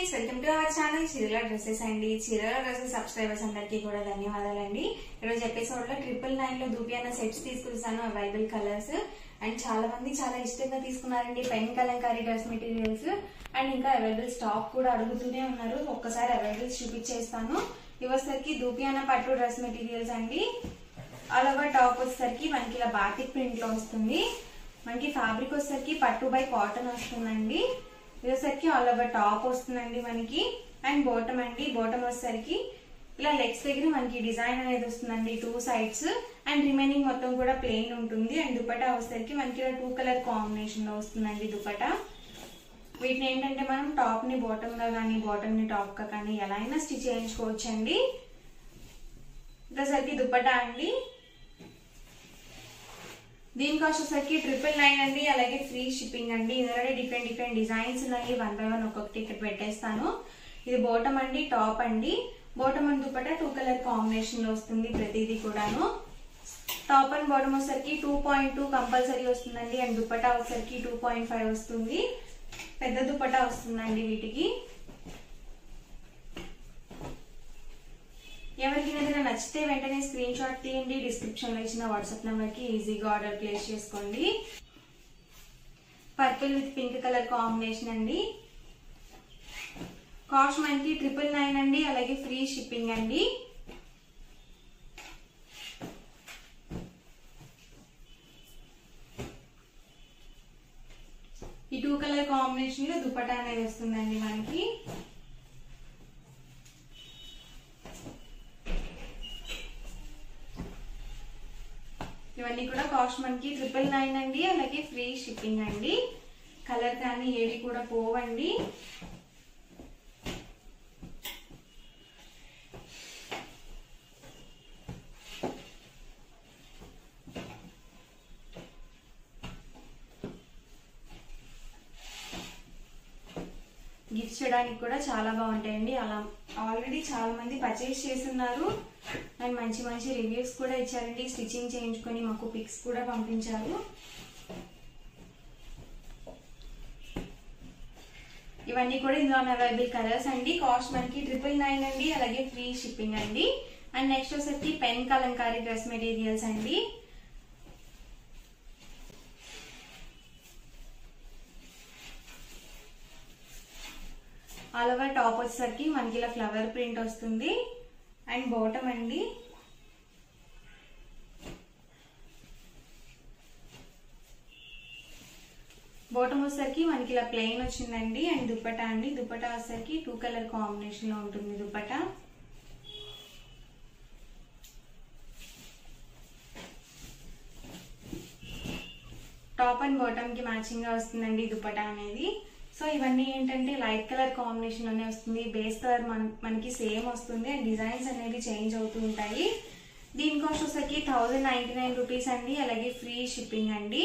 friends welcome to our channel చీరల dresses అండి చీరల డ్రెస్సెస్ సబ్స్క్రైబర్స్ అందరికీ కూడా ధన్యవాదాలండి ఈరోజు ఎపిసోడ్ లో ట్రిపుల్ నైన్ లో దూపియాన సెట్స్ తీసుకొస్తాను అవైలబుల్ కలర్స్ అండ్ చాలా మంది చాలా ఇష్టంగా తీసుకున్నారండి pen kalamkari dress materials and ఇంకా అవైలబుల్ స్టాక్ కూడా అడుగుతూనే ఉన్నారు ఒక్కసారి అవైలబుల్ చూపించేస్తాను ఇవసరికి దూపియాన పట్టు డ్రెస్ మెటీరియల్స్ అండి ఆల్ ఓవర్ టాప్ వచ్చేసరికి మనకి ఇలా బాటిక్ ప్రింట్ లో వస్తుంది మనకి ఫ్యాబ్రిక్ వచ్చేసరికి పట్టు బై కాటన్ వస్తుందండి ఇది వచ్చేసరికి ఆల్ ఓవర్ టాప్ వస్తుందండి మనకి అండ్ బాటమ్ అండి బాటమ్ వచ్చేసరికి ఇలా లెగ్స్ దగ్గర మనకి డిజైన్ అనేది వస్తుందండి టూ సైడ్స్ అండ్ రిమైనింగ్ మొత్తం కూడా ప్లెయిన్ ఉంటుంది అండ్ దుపట్టా వచ్చేసరికి మనకి ఇలా టూ కలర్ కాంబినేషన్ లో వస్తుందండి దుపట్టా వీటిని ఏంటంటే మనం టాప్ ని బాటమ్ గా కానీ బాటమ్ ని టాప్ గా కానీ ఎలా అయినా స్టిచ్ చేయించుకోవచ్చండి ఇదసరికి దుపట్టా అండి దీని కాస్ట్ వచ్చేసరికి ట్రిపుల్ నైన్ అండి అలాగే ఫ్రీ షిప్పింగ్ అండి ఇందులోనే డిఫరెంట్ డిఫరెంట్ డిజైన్స్ ఉన్నాయి వన్ బై వన్ ఒక్కొక్కటి ఇక్కడ పెట్టేస్తాను ఇది బోటమ్ అండి టాప్ అండి bottom and dupatta two colour combination లో వస్తుంది ప్రతిదీ కూడాను టాప్ అండ్ బాటమ్ వచ్చేసరికి టూ పాయింట్ టూ కంపల్సరీ వస్తుందండి అండ్ దుపట్టా వచ్చేసరికి టూ పాయింట్ ఫైవ్ వస్తుంది పెద్ద దుపట్టా వస్తుందండి వీటికి ఎవరికి ఏదైనా నచ్చితే వెంటనే స్క్రీన్ షాట్ తీయండి డిస్క్రిప్షన్ లో ఇచ్చిన వాట్సాప్ నెంబర్ కి ఈజీగా ఆర్డర్ ప్లేస్ చేసుకోండి purple with pink colour combination అండి కాస్ట్ మనకి ట్రిపుల్ నైన్ అండి అలాగే ఫ్రీ షిప్పింగ్ అండి ఈ టూ కలర్ కాంబినేషన్ లో దుపట్టా అనేది వస్తుందండి మనకి ఇవన్నీ కూడా కాస్ట్ మనకి ట్రిపుల్ నైన్ అండి అలాగే ఫ్రీ షిప్పింగ్ అండి కలర్ కానీ ఏవి కూడా పోవండి గిఫ్ట్ చేయడానికి కూడా చాలా బాగుంటాయండి అలా ఆల్రెడీ చాలా మంది పర్చేస్ చేస్తున్నారు అండ్ మంచి మంచి రివ్యూస్ కూడా ఇచ్చారండి స్టిచ్చింగ్ చేయించుకొని మాకు పిక్స్ కూడా పంపించారు ఇవన్నీ కూడా ఇందులో అవైలబుల్ కలర్స్ అండి కాస్ట్ మనకి ట్రిపుల్ నైన్ అండి అలాగే ఫ్రీ షిప్పింగ్ అండి అండ్ నెక్స్ట్ వచ్చేసరికి పెన్ కలంకారీ డ్రెస్ మెటీరియల్స్ అండి ఆల్ ఓవర్ టాప్ వచ్చేసరికి మనకి ఇలా ఫ్లవర్ ప్రింట్ వస్తుంది అండ్ బాటమ్ అండి బాటమ్ వచ్చేసరికి మనకి ఇలా ప్లెయిన్ వచ్చిందండి అండ్ దుప్పటా అండి దుప్పటా వచ్చేసరికి టూ కలర్ కాంబినేషన్ లో ఉంటుంది దుప్పటా టాప్ అండ్ బాటమ్ కి మ్యాచింగ్ గా వస్తుందండి దుపట్టా అనేది సో ఇవన్నీ ఏంటంటే లైట్ కలర్ కాంబినేషన్ లోనే వస్తుంది బేస్ కలర్ మన మనకి సేమ్ వస్తుంది అండ్ డిజైన్స్ అనేవి చేంజ్ అవుతూ ఉంటాయి దీని కాస్ట్ వచ్చేసరికి థౌజండ్ నైన్టీ నైన్ రూపీస్ అండి అలాగే ఫ్రీ షిప్పింగ్ అండి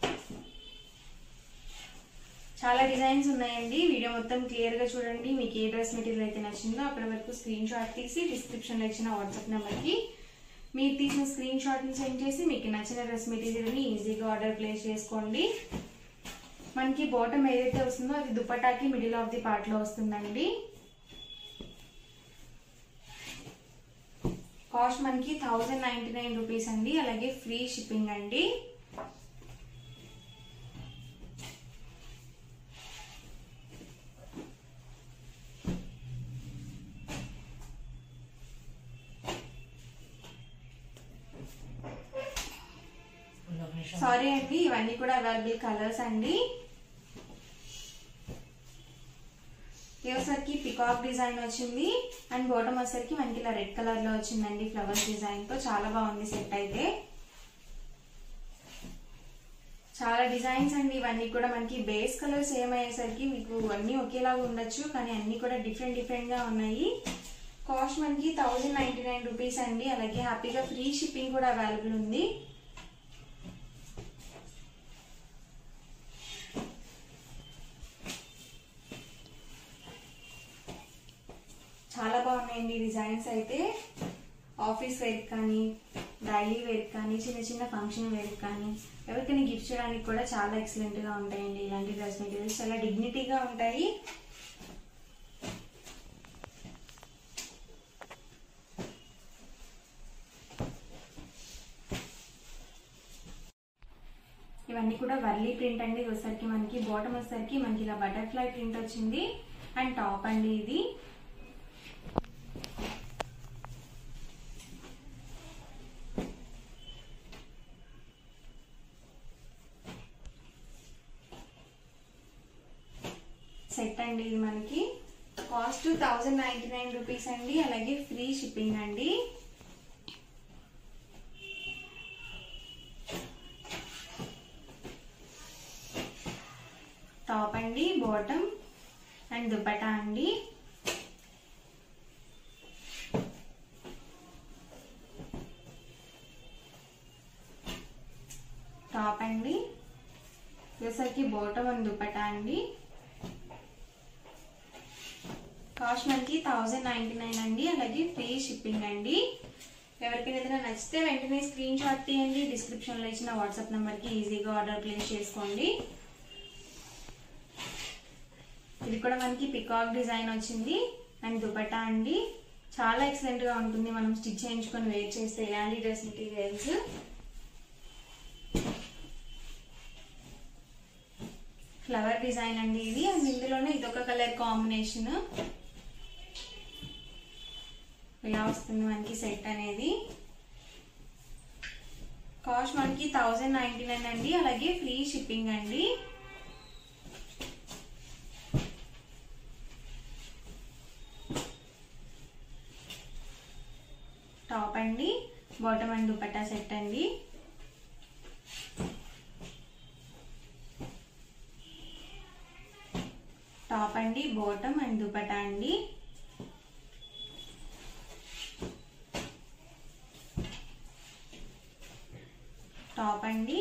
చాలా డిజైన్స్ ఉన్నాయండి వీడియో మొత్తం క్లియర్ గా చూడండి మీకు ఏ డ్రెస్ మెటీరియల్ అయితే నచ్చిందో అప్పటి వరకు స్క్రీన్ షాట్ తీసి డిస్క్రిప్షన్ లో ఇచ్చిన వాట్సాప్ నెంబర్ కి మీరు తీసిన స్క్రీన్ షాట్ ని సెండ్ చేసి మీకు నచ్చిన డ్రెస్ మెటీరియల్ ని ఈజీగా ఆర్డర్ ప్లేస్ చేసుకోండి మనకి బాటమ్ ఏదైతే వస్తుందో అది దుపట్టాకి మిడిల్ ఆఫ్ ది పార్ట్ లో వస్తుందండి కాస్ట్ మనకి థౌజండ్ నైన్టీ నైన్ రూపీస్ అండి అలాగే ఫ్రీ షిప్పింగ్ అండి సారీ అండి ఇవన్నీ కూడా అవైలబుల్ కలర్స్ అండి వచ్చరికి పికాక్ డిజైన్ వచ్చింది అండ్ బాటమ్ వచ్చరికి మనకి ఇలా రెడ్ కలర్ లో వచ్చిందండి ఫ్లవర్స్ డిజైన్ తో చాలా బాగుంది సెట్ అయితే చాలా డిజైన్స్ అండి ఇవన్నీ కూడా మనకి బేస్ కలర్స్ ఏమయ్యేసరికి మీకు అన్ని ఒకేలాగా ఉండొచ్చు కానీ అన్ని కూడా డిఫరెంట్ డిఫరెంట్ గా ఉన్నాయి కాస్ట్ మనకి థౌజండ్ నైన్టీ నైన్ రూపీస్ అండి అలాగే హ్యాపీగా ఫ్రీ షిప్పింగ్ కూడా అవైలబుల్ ఉంది చాలా బాగున్నాయండి డిజైన్స్ అయితే ఆఫీస్ వేర్ కానీ డైలీ వేర్ కానీ చిన్న చిన్న ఫంక్షన్ వేర్ కానీ ఎవరికైనా గిఫ్ట్ చేయడానికి కూడా చాలా ఎక్సలెంట్ గా ఉంటాయండి ఇలాంటి డ్రెస్ మెటీరియల్స్ చాలా డిగ్నిటీగా ఉంటాయి ఇవన్నీ కూడా వర్లీ ప్రింట్ అండి ఇది వచ్చేసరికి మనకి బాటమ్ వచ్చేసరికి మనకి ఇలా బటర్ఫ్లై ప్రింట్ వచ్చింది అండ్ టాప్ అండి ఇది సెట్ అండి ఇది మనకి cost thousand ninety nine rupees అండి అలాగే ఫ్రీ షిప్పింగ్ అండి టాప్ అండి బాటమ్ అండ్ దుపటా అండి టాప్ అండి వచ్చేసరికి బాటమ్ అండ్ దుపటా అండి కాస్ట్ మనకి థౌజండ్ నైన్టీ నైన్ అండి అలాగే ఫ్రీ షిప్పింగ్ అండి ఎవరికైనా ఏదైనా నచ్చితే వెంటనే స్క్రీన్ షాట్ తీయండి డిస్క్రిప్షన్ లో ఇచ్చిన వాట్సాప్ నెంబర్ కి ఈజీగా ఆర్డర్ ప్లేస్ చేసుకోండి ఇది కూడా మనకి పికాక్ డిజైన్ వచ్చింది అండ్ దుపట్టా అండి చాలా ఎక్సలెంట్ గా ఉంటుంది మనం స్టిచ్ చేయించుకొని వేర్ చేస్తే ఇలాంటి డ్రెస్ మెటీరియల్స్ ఫ్లవర్ డిజైన్ అండి ఇది అండ్ ఇందులోనే ఇదొక కలర్ కాంబినేషన్ ఇలా వస్తుంది మనకి సెట్ అనేది కాస్ట్ మనకి థౌజండ్ నైన్టీ నైన్ అండి అలాగే ఫ్రీ షిప్పింగ్ అండి టాప్ అండి బాటమ్ అండ్ దుపట్టా సెట్ అండి టాప్ అండి బాటమ్ అండ్ దుపట్టా అండి టాప్ అండి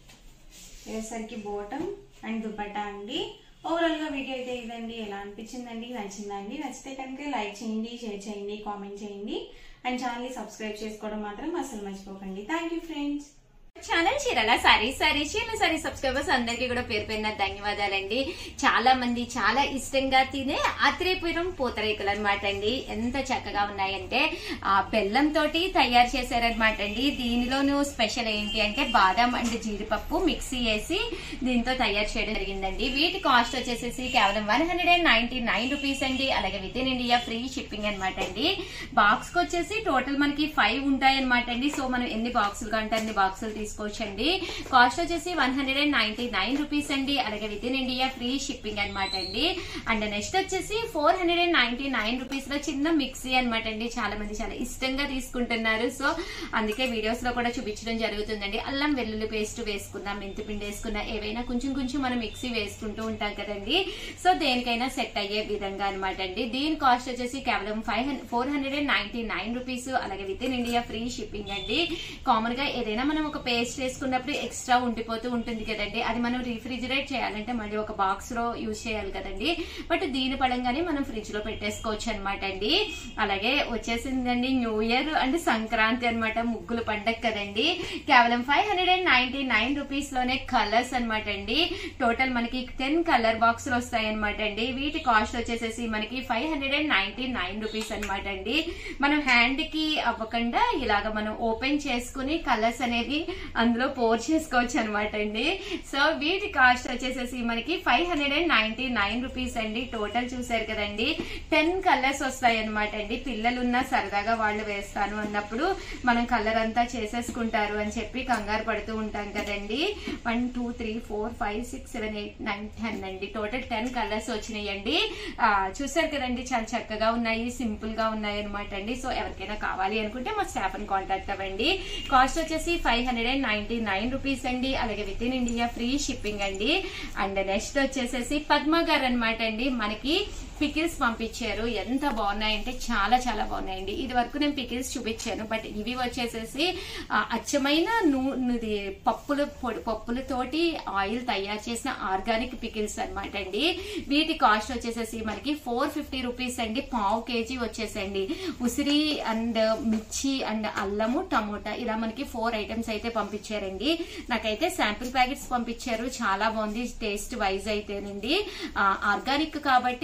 వేసరికి బాటమ్ అండ్ దుపట్టా అండి ఓవరాల్ గా వీడియో అయితే ఇదండి ఎలా అనిపించిందండి నచ్చిందండి నచ్చితే కనుక లైక్ చేయండి షేర్ చేయండి కామెంట్ చేయండి అండ్ ఛానల్ సబ్స్క్రైబ్ చేసుకోవడం మాత్రం అసలు మర్చిపోకండి థ్యాంక్ యూ ఫ్రెండ్స్ ఛానల్ చీరల సారీ సారీ చీరల సారీ సబ్స్క్రైబర్స్ అందరికీ కూడా పేరు పేరున ధన్యవాదాలండి చాలా మంది చాలా ఇష్టంగా తినే ఆత్రేయపురం పూతరేకులు అనమాట అండి ఎంత చక్కగా ఉన్నాయంటే ఆ బెల్లం తోటి తయారు చేశారనమాట అండి దీనిలోను స్పెషల్ ఏంటి అంటే బాదం అండ్ జీడిపప్పు మిక్సీ వేసి దీంతో తయారు చేయడం జరిగిందండి వీటి కాస్ట్ వచ్చేసేసి కేవలం one hundred and ninety nine rupees అండి అలాగే within India free shipping అనమాట అండి బాక్స్ కి వచ్చేసి టోటల్ మనకి ఫైవ్ ఉంటాయి అనమాట అండి సో మనం ఎన్ని బాక్సులు కంటే అన్ని బాక్సులు తీసుకోవచ్చండి కాస్ట్ వచ్చేసి one hundred and ninety nine rupees అండి అలాగే within India free shipping అనమాట అండి అండ్ నెక్స్ట్ వచ్చేసి four hundred and ninety nine rupees లో చిన్న మిక్సీ అనమాట అండి చాలా మంది చాలా ఇష్టంగా తీసుకుంటున్నారు సో అందుకే వీడియోస్ లో కూడా చూపించడం జరుగుతుందండి అల్లం వెల్లుల్లి పేస్ట్ వేసుకున్నా మెంతి పిండి వేసుకున్నా ఏవైనా కొంచెం కొంచెం మనం మిక్సీ వేసుకుంటూ ఉంటాం కదండి సో దేనికైనా సెట్ అయ్యే విధంగా అనమాట అండి దీని కాస్ట్ వచ్చేసి కేవలం five four hundred and ninety nine rupees అలాగే within India free shipping అండి కామన్ గా ఏదైనా మనం ఒక పేస్ట్ వేసుకున్నప్పుడు ఎక్స్ట్రా ఉండిపోతూ ఉంటుంది కదండి అది మనం రిఫ్రిజిరేట్ చేయాలంటే మళ్ళీ ఒక బాక్స్ లో యూజ్ చేయాలి కదండి బట్ దీని పడంగానే మనం ఫ్రిడ్జ్ లో పెట్టేసుకోవచ్చు అనమాట అండి అలాగే వచ్చేసిందండి న్యూ ఇయర్ అండ్ సంక్రాంతి అన్నమాట ముగ్గులు పండగ కదండి కేవలం five hundred and ninety nine rupees లోనే కలర్స్ అనమాట అండి టోటల్ మనకి టెన్ కలర్ బాక్సులు వస్తాయి అనమాట అండి వీటి కాస్ట్ వచ్చేసేసి మనకి five hundred and ninety nine rupees అనమాట అండి మనం హ్యాండ్ కి అవ్వకుండా ఇలాగ మనం ఓపెన్ చేసుకుని కలర్స్ అనేవి అందులో పోర్ చేసుకోవచ్చు అనమాట అండి సో వీటి కాస్ట్ వచ్చేసేసి మనకి five hundred and ninety nine rupees అండి టోటల్ చూసారు కదండి టెన్ కలర్స్ వస్తాయి అనమాట అండి పిల్లలు ఉన్న సరదాగా వాళ్ళు వేస్తాను అన్నప్పుడు మనం కలర్ అంతా చేసేసుకుంటారు అని చెప్పి కంగారు పడుతూ ఉంటాం కదండి one two three four five six seven eight nine ten అండి టోటల్ టెన్ కలర్స్ వచ్చినాయండి ఆ, చూసారు కదండి చాలా చక్కగా ఉన్నాయి సింపుల్ గా ఉన్నాయి అనమాట అండి సో ఎవరికైనా కావాలి అనుకుంటే మా స్టాఫ్ ని కాంటాక్ట్ అవ్వండి కాస్ట్ వచ్చేసి five hundred and ninety nine rupees అండి అలాగే within India free shipping అండి అండ్ నెక్స్ట్ వచ్చేసేసి పద్మ గారు అనమాట అండి మనకి పికిల్స్ పంపించారు ఎంత బాగున్నాయంటే చాలా చాలా బాగున్నాయండి ఇది వరకు నేను పికిల్స్ చూపించాను బట్ ఇవి వచ్చేసేసి ఆ, అచ్చమైన నూ- ఇది పప్పులు పొడి పప్పులతోటి ఆయిల్ తయారు చేసిన ఆర్గానిక్ పికిల్స్ అన్నమాట అండి వీటి కాస్ట్ వచ్చేసేసి మనకి ఫోర్ ఫిఫ్టీ రూపీస్ అండి పావు కేజీ వచ్చేసండి ఉసిరి అండ్ మిర్చి అండ్ అల్లము టమోటా ఇలా మనకి ఫోర్ ఐటమ్స్ అయితే పంపించారండి నాకైతే శాంపిల్ ప్యాకెట్స్ పంపించారు చాలా బాగుంది టేస్ట్ వైజ్ అయితేనండి ఆర్గానిక్ కాబట్టి సో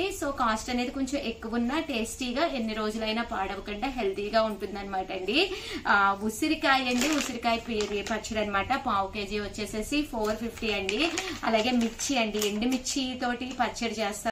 కాస్ట్ అనేది కొంచెం ఎక్కువ ఉన్నా టేస్టీగా ఎన్ని రోజులైనా పాడవకుండా హెల్తీగా ఉంటుంది అనమాట అండి ఆ, ఉసిరికాయ అండి ఉసిరికాయ పి- పచ్చడి అనమాట పావు కేజీ వచ్చేసేసి ఫోర్ ఫిఫ్టీ అండి అలాగే మిర్చి అండి ఎండు మిర్చి తోటి పచ్చడి చేస్తారు